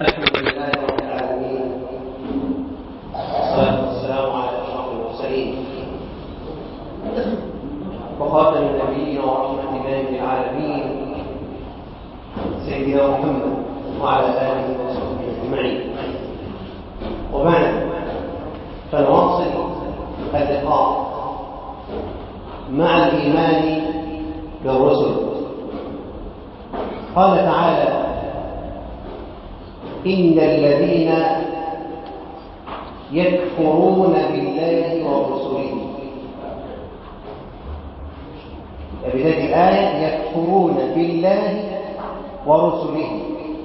الحمد لله رب العالمين والصلاة والسلام على أشرف المرسلين وخاتم النبيين ورحمة الله للعالمين سيدنا محمد وعلى آله وصحبه أجمعين وبعد فنواصل اللقاء مع الإيمان بالرسل قال تعالى إن الذين يكفرون بالله ورسله بداية الآية يكفرون بالله ورسله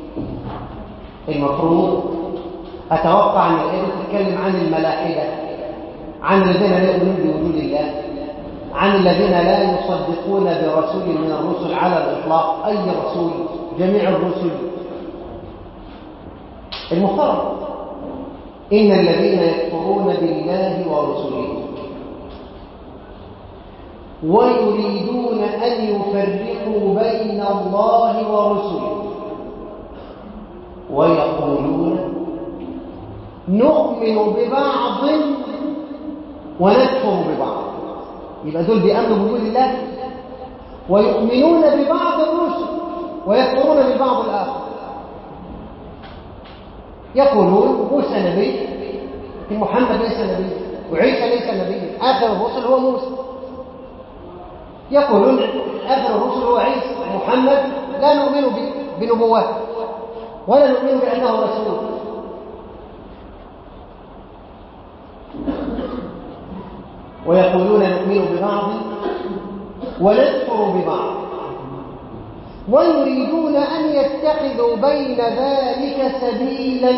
المفروض أتوقع أن الآية تتكلم عن الملاحدة عن الذين لا يؤمنون بوجود الله عن الذين لا يصدقون برسول من الرسل على الإطلاق أي رسول جميع الرسل المفترض إن الذين يكفرون بالله ورسله ويريدون أن يفرقوا بين الله ورسله ويقولون نؤمن ببعض ونكفر ببعض يبقى دول بيأمنوا بوجود الله ويؤمنون ببعض الرسل ويكفرون ببعض الآخر يقولون موسى نبي محمد ليس نبي وعيسى ليس نبي آخر الرسل هو موسى يقولون آخر الرسل هو عيسى محمد لا نؤمن بنبوته ولا نؤمن بأنه رسول ويقولون نؤمن ببعض ونكفر ببعض ويريدون أن يتخذوا بين ذلك سبيلا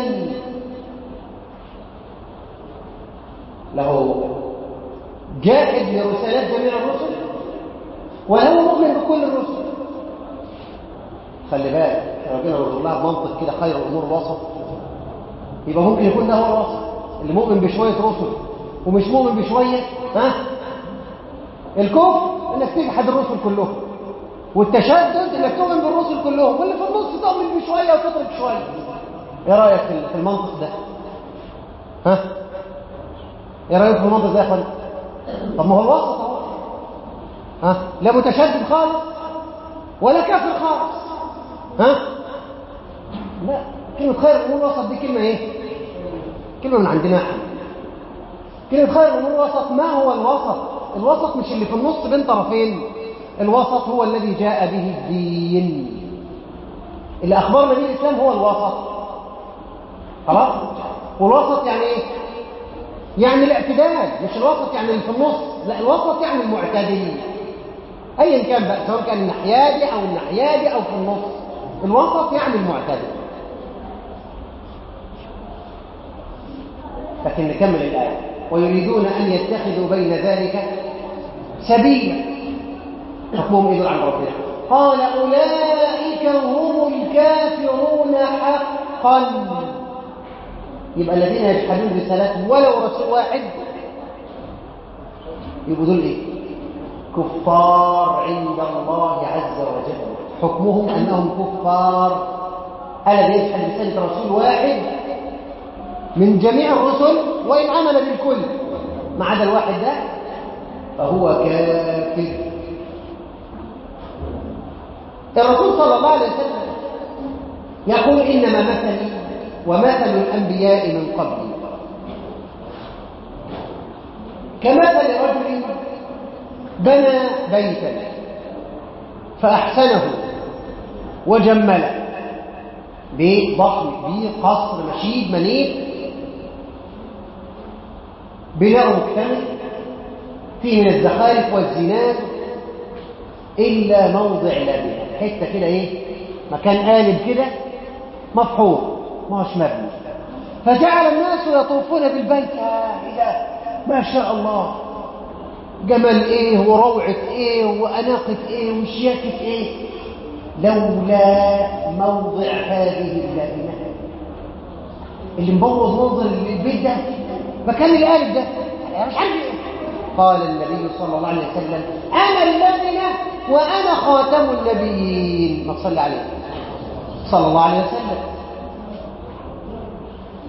له جاحد لرسالات جميع الرسل وهو مؤمن بكل الرسل خلي بالك ربنا يقول الله بمنطق كده خير الامور وسط يبقى ممكن يكون ده هو الوسط اللي مؤمن بشويه رسل ومش مؤمن بشويه ها الكفر انك تجحد الرسل كلهم والتشدد انك تؤمن بالرسل كلهم واللي في النص تؤمن بشويه وتترك شويه ايه رايك في المنطق ده ها ايه رايك في المنطق ده يا اخوان طب ما هو الوسط اهو ها لا متشدد خالص ولا كافر خالص ها لا كلمه خير الامور وسط دي كلمه ايه كلمه من عندنا احنا كلمه خير الامور وسط ما هو الوسط الوسط مش اللي في النص بين طرفين الوسط هو الذي جاء به الدين اللي أخبرنا به الإسلام هو الوسط خلاص والوسط يعني إيه يعني الاعتدال مش الوسط يعني اللي في النص لا الوسط يعني المعتدل أيا كان بقى سواء كان الناحية دي أو الناحية دي أو في النص الوسط يعني المعتدل لكن نكمل الآية ويريدون أن يتخذوا بين ذلك سبيلا حكمهم يدل عن ربنا قال أولئك هم الكافرون حقا يبقى الذين يجحدون رسالات ولو رسول واحد يبقوا دول ايه كفار عند الله عز وجل حكمهم انهم كفار الذي يجحد رساله رسول واحد من جميع الرسل وان عمل بالكل ما عدا الواحد ده فهو كافر الرسول صلى الله عليه وسلم يقول إنما مثلي ومثل الأنبياء من قبلي كمثل رجل بنى بيتا فأحسنه وجمله بيت ضخم كبير قصر مشيد منيف بناء مكتمل فيه من الزخارف والزينات إلا موضع لبنة حتة كده إيه مكان قالب كده مفحور ما هوش مبني فجعل الناس يطوفون بالبيت يا إله ما شاء الله جمال إيه وروعة إيه وأناقة إيه وشياكة إيه لولا موضع هذه اللبنة اللي مبوظ منظر البيت ده مكان القالب ده أنا مش عارف قال النبي صلى الله عليه وسلم أنا اللبنة وأنا خاتم النبيين ما تصلي عليه صلى الله عليه وسلم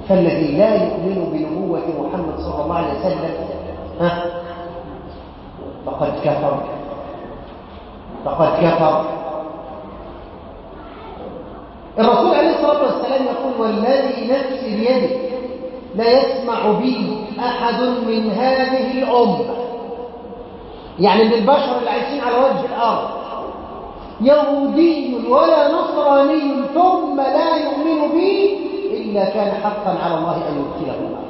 فالذي لا يؤمن بنبوة محمد صلى الله عليه وسلم ها فقد كفر فقد كفر الرسول عليه الصلاة والسلام يقول والذي نفسي بيده لا يسمع بي أحد من هذه الأمة يعني من البشر اللي عايشين على وجه الأرض يهودي ولا نصراني ثم لا يؤمن بي إلا كان حقا على الله أن يدخله النار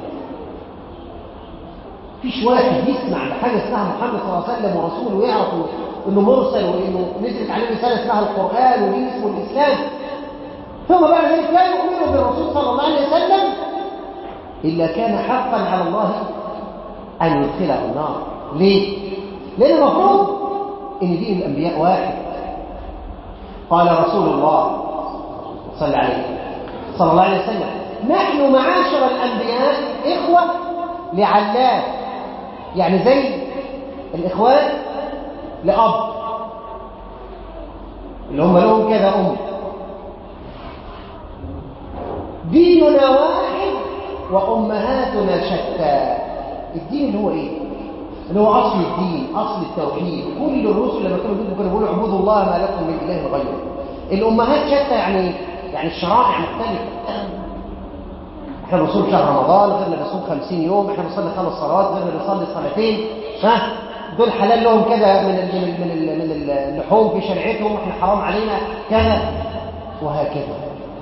فيش واحد يسمع بحاجة اسمها محمد صلى الله عليه وسلم ورسوله ويعرف انه مرسل وانه نزلت عليه رسالة اسمها القرآن ودين اسمه الإسلام ثم بعد ذلك لا يؤمن بالرسول صلى الله عليه وسلم إلا كان حقا على الله أن يدخله النار ليه؟ لأن المفروض إن دين الأنبياء واحد قال رسول الله صلى عليه صلى الله عليه وسلم نحن معاشر الأنبياء إخوة لعلات يعني زي الإخوان لأب اللي هم لهم كذا أم ديننا واحد وأمهاتنا شتى الدين اللي هو إيه؟ اللي هو أصل الدين أصل التوحيد كل الرسل لما كانوا بيقولوا كانوا بيقولوا اعبدوا الله ما لكم من إله غيره الأمهات شتى يعني يعني الشرائع مختلفة احنا بنصوم شهر رمضان غيرنا بنصوم 50 يوم احنا بنصلي خمس صلوات غيرنا بنصلي صلاتين ها دول حلال لهم كذا من ال من ال من ال من اللحوم في شريعتهم واحنا حرام علينا كذا وهكذا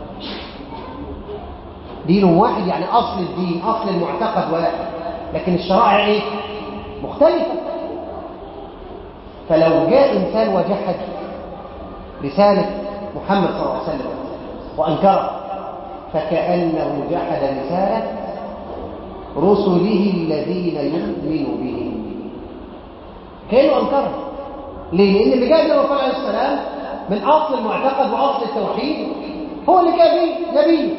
دين واحد يعني اصل الدين اصل المعتقد واحد لكن الشرائع ايه مختلفه فلو جاء انسان وجحد رساله محمد صلى الله عليه وسلم وانكرها فكأنه جحد رسالة رسله الذين يؤمن بهم كانوا أنكرها ليه؟ لأن اللي جاء به الرسول عليه السلام من أصل المعتقد وأصل التوحيد هو اللي جاء به نبي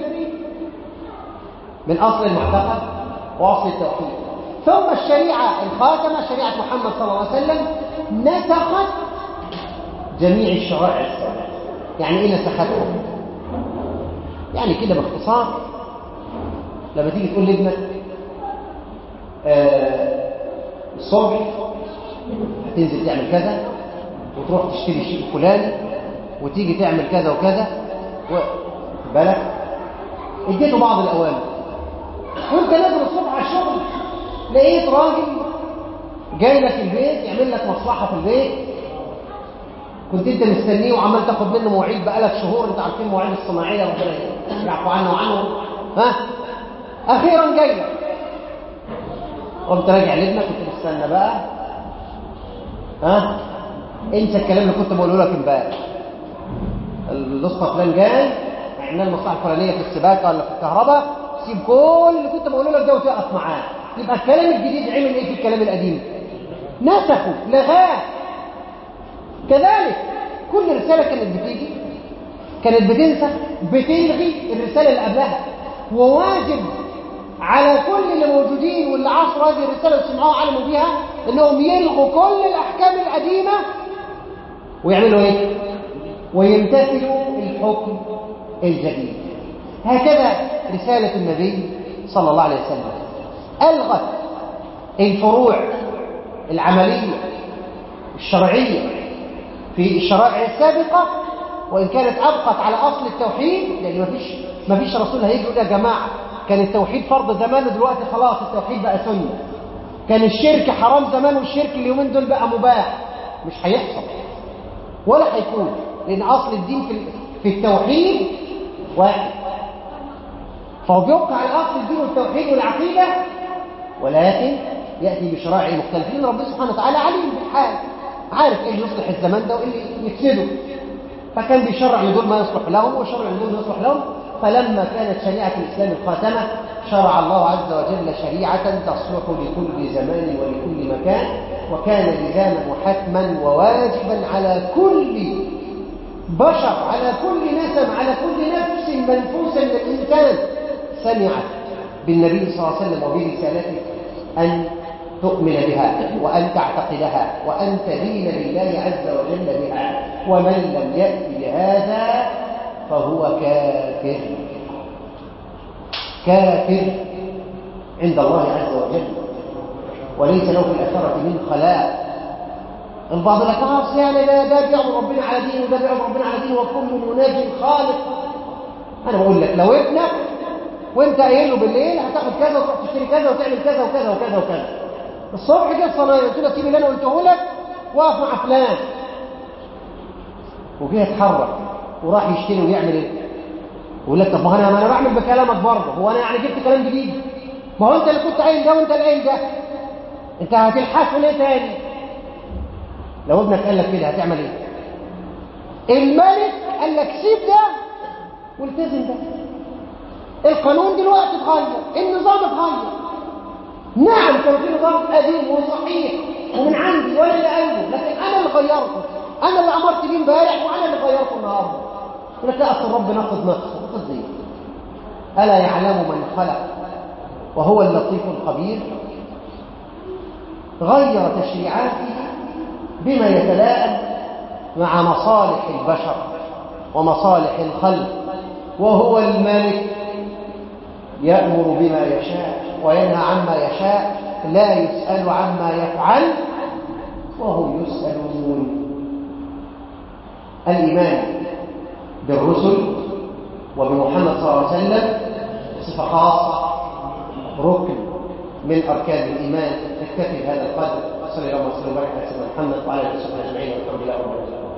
من أصل المعتقد وأصل التوحيد ثم الشريعة الخاتمة شريعة محمد صلى الله عليه وسلم نسخت جميع الشرائع السابقة يعني إيه نسختهم؟ يعني كده باختصار لما تيجي تقول لابنك آه الصبح هتنزل تعمل كذا وتروح تشتري شيء فلاني وتيجي تعمل كذا وكذا بالك اديته بعض الاوامر وانت نازل الصبح على الشغل لقيت راجل جاي لك البيت يعمل لك مصلحه في البيت كنت انت مستنيه وعمال تاخد منه مواعيد بقالك شهور انت عارفين المواعيد الصناعيه ربنا يعفو عنه وعنه ها اخيرا جاي لك قمت راجع لابنك كنت مستنى بقى ها انسى الكلام اللي كنت بقوله لك امبارح الاسطى فلان جاي عملنا المصلحه الفلانيه في السباكه ولا في الكهرباء سيب كل اللي كنت بقوله لك ده وتقف معاه يبقى الكلام الجديد عمل ايه في الكلام القديم نسخه لغاه كذلك كل رسالة كانت بتيجي كانت بتنسخ بتلغي الرسالة اللي قبلها وواجب على كل اللي موجودين واللي عاشوا هذه الرسالة وسمعوها وعلموا بيها انهم يلغوا كل الاحكام القديمة ويعملوا ايه ويمتثلوا الحكم الجديد هكذا رسالة النبي صلى الله عليه وسلم ألغت الفروع العملية الشرعية في الشرائع السابقة وإن كانت أبقت على أصل التوحيد لأن ما فيش ما فيش رسول هيجي يقول يا جماعة كان التوحيد فرض زمان ودلوقتي خلاص التوحيد بقى سنة كان الشرك حرام زمان والشرك اليومين دول بقى مباح مش هيحصل ولا هيكون لأن أصل الدين في في التوحيد واحد فهو بيبقى على أصل الدين والتوحيد والعقيدة ولكن يأتي بشرائع مختلفين ربنا سبحانه وتعالى عليم بالحال عارف ايه اللي يصلح الزمان ده وايه اللي يفسده فكان بيشرع لدول ما يصلح لهم وشرع لدول ما يصلح لهم فلما كانت شريعة الإسلام الخاتمة شرع الله عز وجل شريعة تصلح لكل زمان ولكل مكان وكان لزاما وحتما وواجبا على كل بشر على كل نسم على كل نفس منفوسة من الإنسان سمعت بالنبي صلى الله عليه وسلم وبرسالته أن تؤمن بها وأن تعتقدها وأن تدين لله عز وجل بها ومن لم يأت بهذا فهو كافر كافر عند الله عز وجل وليس له في الآخرة من خلاق البعض لك خلاص يعني ده ده بيعبد ربنا على دينه وده بيعبد ربنا على دينه وكل يناجي الخالق انا بقول لك لو ابنك وانت قايل له بالليل هتاخد كذا وتروح تشتري كذا وتعمل كذا وكذا وكذا وكذا الصبح جه الصلاه قلت له سيب اللي انا قلته لك واقف مع فلان وجه يتحرك وراح يشتري ويعمل ايه يقول لك طب ما انا ما انا بعمل بكلامك برضه هو انا يعني جبت كلام جديد ما هو انت اللي كنت قايل ده وانت اللي قايل ده انت هتلحسه ليه تاني لو ابنك قال لك كده هتعمل ايه الملك قال لك سيب ده والتزم ده القانون دلوقتي اتغير النظام اتغير نعم كان في نظام قديم وصحيح ومن عندي وانا اللي قايله لكن انا اللي غيرته انا اللي امرت بيه امبارح وانا اللي غيرته النهارده يقول لك لا اصل رب ناقض نفسه ناقض ايه الا يعلم من خلق وهو اللطيف الخبير غير تشريعاته بما يتلائم مع مصالح البشر ومصالح الخلق وهو الملك يأمر بما يشاء وينهى عما يشاء لا يسأل عما يفعل وهم يسألون الإيمان بالرسل وبمحمد صلى الله عليه وسلم صفة خاصة ركن من أركان الإيمان نكتفي بهذا القدر صلى الله وسلم وبارك على سيدنا محمد وعلى اله وصحبه اجمعين والحمد لله رب العالمين